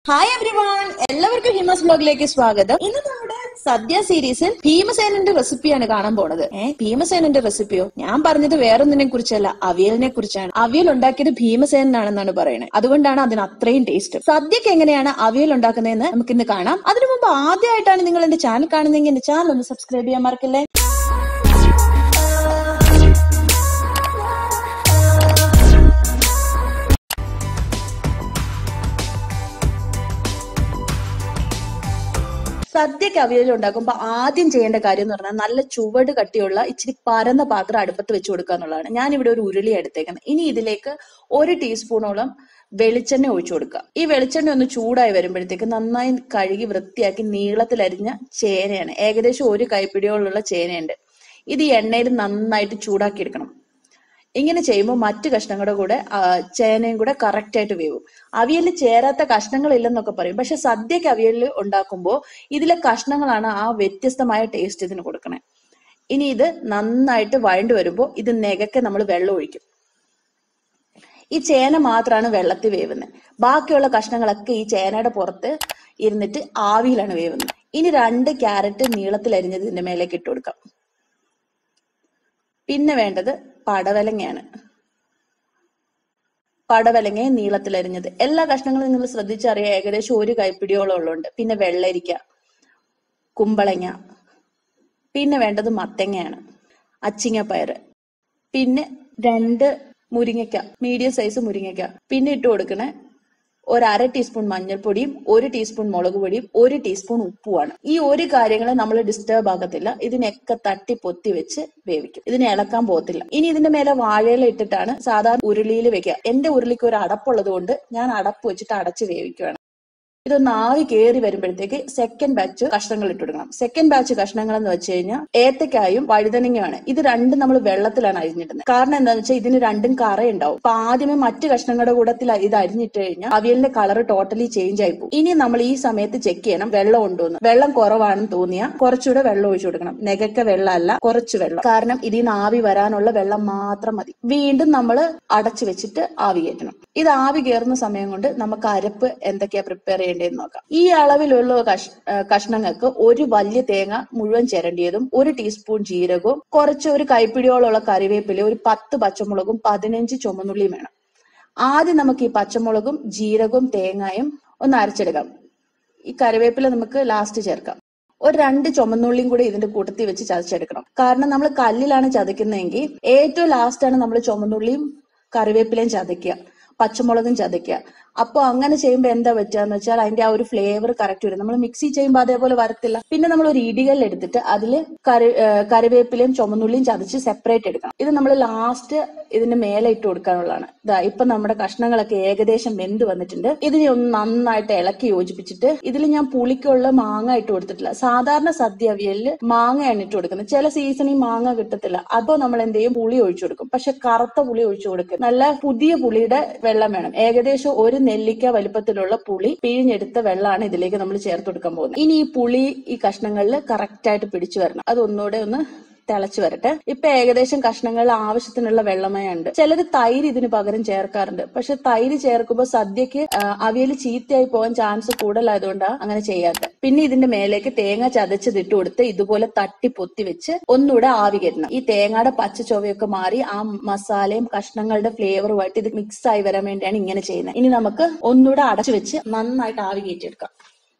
hi everyone എല്ലാവർക്കും ഹിമസ് ബ്ലോഗിലേക്ക് സ്വാഗതം ഇന്ന് നമ്മുടെ സദ്യ സീരീസിൽ ഭീമസേനന്റെ റെസിപ്പിയാണ് കാണാൻ പോണത് ഏഹ് ഭീമസേനന്റെ റെസിപ്പിയോ ഞാൻ പറഞ്ഞത് വേറൊന്നിനെ കുറിച്ചല്ല അവിയലിനെ കുറിച്ചാണ് അവിയൽ ഉണ്ടാക്കിയത് ഭീമസേനാണെന്നാണ് പറയുന്നത് അതുകൊണ്ടാണ് അതിന് അത്രയും ടേസ്റ്റ് സദ്യക്ക് എങ്ങനെയാണ് അവിയൽ ഉണ്ടാക്കുന്നതെന്ന് നമുക്ക് ഇന്ന് കാണാം അതിനു മുമ്പ് ആദ്യമായിട്ടാണ് നിങ്ങൾ എന്റെ ചാനൽ കാണുന്നതെങ്കിൽ എന്റെ ചാനൽ ഒന്ന് സബ്സ്ക്രൈബ് ചെയ്യാൻ മറക്കല്ലേ സദ്യക്ക് അവിയൽ ഉണ്ടാക്കുമ്പോൾ ആദ്യം ചെയ്യേണ്ട കാര്യം എന്ന് പറഞ്ഞാൽ നല്ല ചുവട് കട്ടിയുള്ള ഇച്ചിരി പരന്ന പാത്രം അടുപ്പത്ത് വെച്ച് കൊടുക്കുക എന്നുള്ളതാണ് ഞാൻ ഇവിടെ ഒരു ഉരുളി എടുത്തേക്കുന്നത് ഇനി ഇതിലേക്ക് ഒരു ടീസ്പൂണോളം വെളിച്ചെണ്ണ ഒഴിച്ചു കൊടുക്കുക ഈ വെളിച്ചെണ്ണ ഒന്ന് ചൂടായി വരുമ്പോഴത്തേക്ക് നന്നായി കഴുകി വൃത്തിയാക്കി നീളത്തിലരിഞ്ഞ ചേനയാണ് ഏകദേശം ഒരു കൈപ്പിടിയോളമുള്ള ചേനയുണ്ട് ഇത് ഈ എണ്ണയിൽ നന്നായിട്ട് ചൂടാക്കി എടുക്കണം ഇങ്ങനെ ചെയ്യുമ്പോൾ മറ്റു കഷ്ണങ്ങളുടെ കൂടെ ആ, ചേനയും കൂടെ കറക്റ്റ് ആയിട്ട് വേവും അവിയലിൽ ചേരാത്ത കഷ്ണങ്ങളില്ലെന്നൊക്കെ പറയും പക്ഷെ സദ്യക്ക് അവിയലിൽ ഉണ്ടാക്കുമ്പോൾ ഇതിലെ കഷ്ണങ്ങളാണ് ആ വ്യത്യസ്തമായ ടേസ്റ്റ് ഇതിന് കൊടുക്കണേ ഇനി ഇത് നന്നായിട്ട് വഴണ്ടു വരുമ്പോൾ ഇത് നെകക്കെ നമ്മൾ വെള്ളം ഒഴിക്കും ഈ ചേന മാത്രമാണ് വെള്ളത്തിൽ വേവുന്നത് ബാക്കിയുള്ള കഷ്ണങ്ങളൊക്കെ ഈ ചേനയുടെ പുറത്ത് ഇരുന്നിട്ട് ആവിയിലാണ് വേവുന്നത് ഇനി രണ്ട് ക്യാരറ്റ് നീളത്തിൽ അരിഞ്ഞത് ഇതിന്റെ മേലേക്ക് ഇട്ട് കൊടുക്കാം പിന്നെ വേണ്ടത് പടവലങ്ങയാണ് പടവലങ്ങയെ നീളത്തിലരിഞ്ഞത് എല്ലാ കഷ്ണങ്ങളും നിങ്ങൾ ശ്രദ്ധിച്ചറിയാം ഏകദേശം ഒരു കൈപ്പിടിയോളം ഉള്ളുണ്ട് പിന്നെ വെള്ളരിക്ക കുമ്പളങ്ങ പിന്നെ വേണ്ടത് മത്തങ്ങയാണ് അച്ചിങ്ങപ്പയറ് പിന്നെ രണ്ട് മുരിങ്ങയ്ക്ക മീഡിയം സൈസ് മുരിങ്ങയ്ക്ക പിന്നെ ഇട്ട് കൊടുക്കണേ ഒരു അര ടീസ്പൂൺ മഞ്ഞൾപ്പൊടിയും ഒരു ടീസ്പൂൺ മുളക് പൊടിയും ഒരു ടീസ്പൂൺ ഉപ്പുമാണ് ഈ ഒരു കാര്യങ്ങൾ നമ്മൾ ഡിസ്റ്റർബ് ആകത്തില്ല ഇതിനൊക്കെ തട്ടി പൊത്തി വെച്ച് വേവിക്കും ഇതിനെ ഇളക്കാൻ പോകത്തില്ല ഇനി ഇതിന്റെ മേലെ വാഴയില ഇട്ടിട്ടാണ് സാധാരണ ഉരുളിയിൽ വെക്കുക എന്റെ ഉരുളിക്ക് ഒരു അടപ്പുള്ളത് കൊണ്ട് ഞാൻ അടപ്പ് വെച്ചിട്ട് അടച്ച് വേവിക്കുകയാണ് ഇതൊന്ന് ആവി കയറി വരുമ്പോഴത്തേക്ക് സെക്കൻഡ് ബാച്ച് കഷ്ണങ്ങൾ ഇട്ട് കൊടുക്കണം സെക്കൻഡ് ബാച്ച് കഷ്ണങ്ങൾ എന്ന് വെച്ച് കഴിഞ്ഞാൽ ഏത്തക്കായും വഴുതനങ്ങയാണ് ഇത് രണ്ടും നമ്മൾ വെള്ളത്തിലാണ് അരിഞ്ഞിടുന്നത് കാരണം എന്താണെന്ന് വെച്ചാൽ ഇതിന് രണ്ടും കറയുണ്ടാവും അപ്പൊ ആദ്യമേ മറ്റ് കഷ്ണങ്ങളുടെ കൂടത്തിൽ ഇത് അരിഞ്ഞിട്ട് കഴിഞ്ഞാൽ അവിയലിന്റെ കളർ ടോട്ടലി ചേഞ്ച് ആയി പോകും ഇനി നമ്മൾ ഈ സമയത്ത് ചെക്ക് ചെയ്യണം വെള്ളം ഉണ്ടോന്ന് വെള്ളം കുറവാണെന്ന് തോന്നിയാൽ കുറച്ചുകൂടെ വെള്ളം ഒഴിച്ചു കൊടുക്കണം നെകക്ക വെള്ളമല്ല കുറച്ച് വെള്ളം കാരണം ഇതിൽ നിന്ന് ആവി വരാനുള്ള വെള്ളം മാത്രം മതി വീണ്ടും നമ്മൾ അടച്ചു വെച്ചിട്ട് ആവി കയറ്റണം ഇത് ആവി കയറുന്ന സമയം കൊണ്ട് നമുക്ക് അരപ്പ് എന്തൊക്കെയാ പ്രിപ്പയർ ചെയ്യേണ്ടതെന്ന് നോക്കാം ഈ അളവിലുള്ള കഷ് ആ, കഷ്ണങ്ങൾക്ക് ഒരു വലിയ തേങ്ങ മുഴുവൻ ചിരണ്ടിയതും ഒരു ടീസ്പൂൺ ജീരകവും കുറച്ച് ഒരു കൈപ്പിടിയോളമുള്ള കറിവേപ്പില ഒരു പത്ത് പച്ചമുളകും പതിനഞ്ച് ചുമന്നുള്ളിയും വേണം ആദ്യം നമുക്ക് ഈ പച്ചമുളകും ജീരകവും തേങ്ങയും ഒന്ന് അരച്ചെടുക്കാം ഈ കറിവേപ്പില നമുക്ക് ലാസ്റ്റ് ചേർക്കാം ഒരു രണ്ട് ചുമന്നുള്ളിയും കൂടി ഇതിന്റെ കൂട്ടത്തിൽ വെച്ച് ചതച്ചെടുക്കണം കാരണം നമ്മൾ കല്ലിലാണ് ചതക്കുന്നതെങ്കിൽ ഏറ്റവും ലാസ്റ്റാണ് നമ്മൾ ചുമന്നുള്ളിയും കറിവേപ്പിലയും ചതയ്ക്കുക പച്ചമുളകും ചതയ്ക്കുക അപ്പോൾ അങ്ങനെ ചെയ്യുമ്പോൾ എന്താ പറ്റുകയെന്ന് വെച്ചാൽ അതിന്റെ ആ ഒരു ഫ്ലേവർ കറക്റ്റ് വരും നമ്മൾ മിക്സി ചെയ്യുമ്പോൾ അതേപോലെ വരത്തില്ല പിന്നെ നമ്മൾ ഒരു ഇടികല്ല് എടുത്തിട്ട് അതിൽ കറി ഏഹ് കറിവേപ്പിലയും ചുമന്നുള്ളിയും ചതച്ച് സെപ്പറേറ്റ് എടുക്കണം ഇത് നമ്മൾ ലാസ്റ്റ് ഇതിന് മേലെ ഇട്ട് കൊടുക്കാനുള്ളതാണ് ഇതാ ഇപ്പൊ നമ്മുടെ കഷ്ണങ്ങളൊക്കെ ഏകദേശം വെന്ത് വന്നിട്ടുണ്ട് ഇതിനെ ഒന്ന് നന്നായിട്ട് ഇളക്കി യോജിപ്പിച്ചിട്ട് ഇതിൽ ഞാൻ പുളിക്കുള്ള മാങ്ങ ഇട്ട് കൊടുത്തിട്ടില്ല സാധാരണ സദ്യ അവിയലില് മാങ്ങയാണ് ഇട്ട് കൊടുക്കുന്നത് ചില സീസണിൽ മാങ്ങ കിട്ടത്തില്ല അതോ നമ്മൾ എന്ത് ചെയ്യും പുളി ഒഴിച്ചു കൊടുക്കും പക്ഷെ കറുത്ത പുളി ഒഴിച്ചു കൊടുക്കും നല്ല പുതിയ പുളിയുടെ വെള്ളം വേണം ഏകദേശം ഒരു നെല്ലിക്ക വലുപ്പത്തിലുള്ള പുളി പിഴിഞ്ഞെടുത്ത വെള്ളമാണ് ഇതിലേക്ക് നമ്മൾ ചേർത്ത് കൊടുക്കാൻ പോകുന്നത് ഇനി ഈ പുളി ഈ കഷ്ണങ്ങളിൽ കറക്റ്റ് ആയിട്ട് പിടിച്ചു വരണം അത് ഒന്നുകൂടെ ഒന്ന് തിളച്ചു വരട്ടെ ഇപ്പൊ ഏകദേശം കഷ്ണങ്ങളിൽ ആവശ്യത്തിനുള്ള വെള്ളമയുണ്ട് ചിലർ തൈര് ഇതിന് പകരം ചേർക്കാറുണ്ട് പക്ഷെ തൈര് ചേർക്കുമ്പോൾ സദ്യക്ക് അവിയൽ ചീത്തയായി പോകാൻ ചാൻസ് കൂടുതലായതുകൊണ്ടാണ് അങ്ങനെ ചെയ്യാത്തത് പിന്നെ ഇതിന്റെ മേലേക്ക് തേങ്ങ ചതച്ചത് ഇട്ട് കൊടുത്ത് ഇതുപോലെ തട്ടി പൊത്തി വെച്ച് ഒന്നുകൂടെ ആവി കയറ്റണം ഈ തേങ്ങയുടെ പച്ച ചൊവയൊക്കെ മാറി ആ മസാലയും കഷ്ണങ്ങളുടെ ഫ്ലേവറുമായിട്ട് ഇത് മിക്സ് ആയി വരാൻ വേണ്ടിയാണ് ഇങ്ങനെ ചെയ്യുന്നത് ഇനി നമുക്ക് ഒന്നുകൂടെ അടച്ചു വെച്ച് നന്നായിട്ട് ആവി കയറ്റിയെടുക്കാം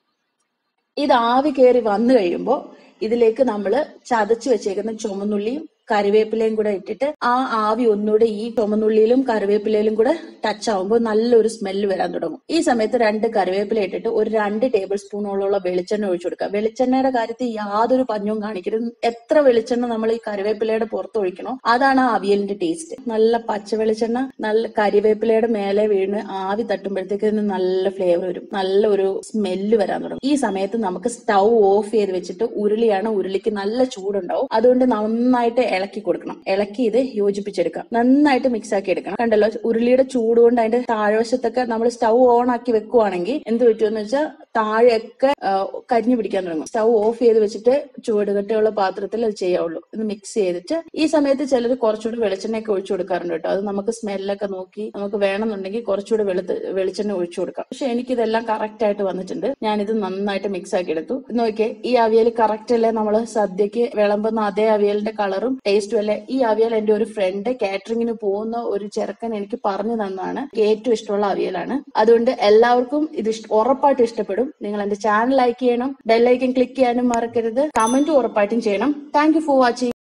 ഇത് ആവി കയറി വന്നു കഴിയുമ്പോൾ ഇതിലേക്ക് നമ്മൾ ചതച്ചു വെച്ചേക്കുന്ന ചുമന്നുള്ളിയും കറിവേപ്പിലയും കൂടെ ഇട്ടിട്ട് ആ ആവി ഒന്നുകൂടെ ഈ ചുമന്നുള്ളിയിലും കറിവേപ്പിലയിലും കൂടെ ടച്ച് ആവുമ്പോൾ നല്ലൊരു സ്മെല്ല് വരാൻ തുടങ്ങും ഈ സമയത്ത് രണ്ട് കറിവേപ്പില ഇട്ടിട്ട് ഒരു രണ്ട് ടേബിൾ സ്പൂണോളം വെളിച്ചെണ്ണ ഒഴിച്ചു കൊടുക്കുക വെളിച്ചെണ്ണയുടെ കാര്യത്തിൽ യാതൊരു പഞ്ഞവും കാണിക്കരുത് എത്ര വെളിച്ചെണ്ണ നമ്മൾ ഈ കറിവേപ്പിലയുടെ പുറത്ത് ഒഴിക്കണോ അതാണ് ആ അവിയലിന്റെ ടേസ്റ്റ് നല്ല പച്ച വെളിച്ചെണ്ണ നല്ല കറിവേപ്പിലയുടെ മേലെ വീണ് ആവി തട്ടുമ്പോഴത്തേക്ക് ഇതിന് നല്ല ഫ്ലേവർ വരും നല്ല ഒരു സ്മെല്ല് വരാൻ തുടങ്ങും ഈ സമയത്ത് നമുക്ക് സ്റ്റൗ ഓഫ് ചെയ്ത് വെച്ചിട്ട് ഉരുളിയാണ് ഉരുളിക്ക് നല്ല ചൂടുണ്ടാവും അതുകൊണ്ട് നന്നായിട്ട് ഇളക്കി കൊടുക്കണം ഇളക്കി ഇത് യോജിപ്പിച്ചെടുക്കാം നന്നായിട്ട് മിക്സ് ആക്കി എടുക്കണം കണ്ടല്ലോ ഉരുളിയുടെ ചൂട് കൊണ്ട് അതിന്റെ താഴ്വശത്തൊക്കെ നമ്മൾ സ്റ്റൗ ഓൺ ആക്കി വെക്കുവാണെങ്കിൽ എന്ത് പറ്റുമെന്ന് വെച്ചാൽ താഴെയൊക്കെ ആ, കരിഞ്ഞു പിടിക്കാൻ തുടങ്ങും സ്റ്റൗ ഓഫ് ചെയ്ത് വെച്ചിട്ട് ചുവടുകട്ടയുള്ള പാത്രത്തിൽ അത് ചെയ്യാവുള്ളൂ ഇത് മിക്സ് ചെയ്തിട്ട് ഈ സമയത്ത് ചിലർ കുറച്ചുകൂടി വെളിച്ചെണ്ണയൊക്കെ ഒഴിച്ചു കൊടുക്കാറുണ്ട് കേട്ടോ അത് നമുക്ക് സ്മെല്ലൊക്കെ നോക്കി നമുക്ക് വേണമെന്നുണ്ടെങ്കിൽ കുറച്ചുകൂടി വെളുത്ത് വെളിച്ചെണ്ണ ഒഴിച്ചു കൊടുക്കാം പക്ഷെ എനിക്കിതെല്ലാം കറക്റ്റ് ആയിട്ട് വന്നിട്ടുണ്ട് ഞാനിത് നന്നായിട്ട് മിക്സ് ആക്കി എടുത്തു നോക്കിയേ ഈ അവിയൽ കറക്റ്റ് അല്ലേ നമ്മൾ സദ്യക്ക് വിളമ്പുന്ന അതേ അവിയലിന്റെ കളറും ടേസ്റ്റും അല്ലേ ഈ അവിയൽ എന്റെ ഒരു ഫ്രണ്ട് കാറ്ററിംഗിന് പോകുന്ന ഒരു ചെറുക്കൻ എനിക്ക് പറഞ്ഞു തന്നതാണ് എനിക്ക് ഏറ്റവും ഇഷ്ടമുള്ള അവിയലാണ് അതുകൊണ്ട് എല്ലാവർക്കും ഇത് ഇഷ്ട- ഉറപ്പായിട്ടും ഇഷ്ടപ്പെടും നിങ്ങൾ എന്റെ ചാനൽ ലൈക്ക് ചെയ്യണം ബെല്ലൈക്കൻ ക്ലിക്ക് ചെയ്യാനും മറക്കരുത് കമന്റ് ഉറപ്പായിട്ടും ചെയ്യണം താങ്ക് യു ഫോർ വാച്ചിങ്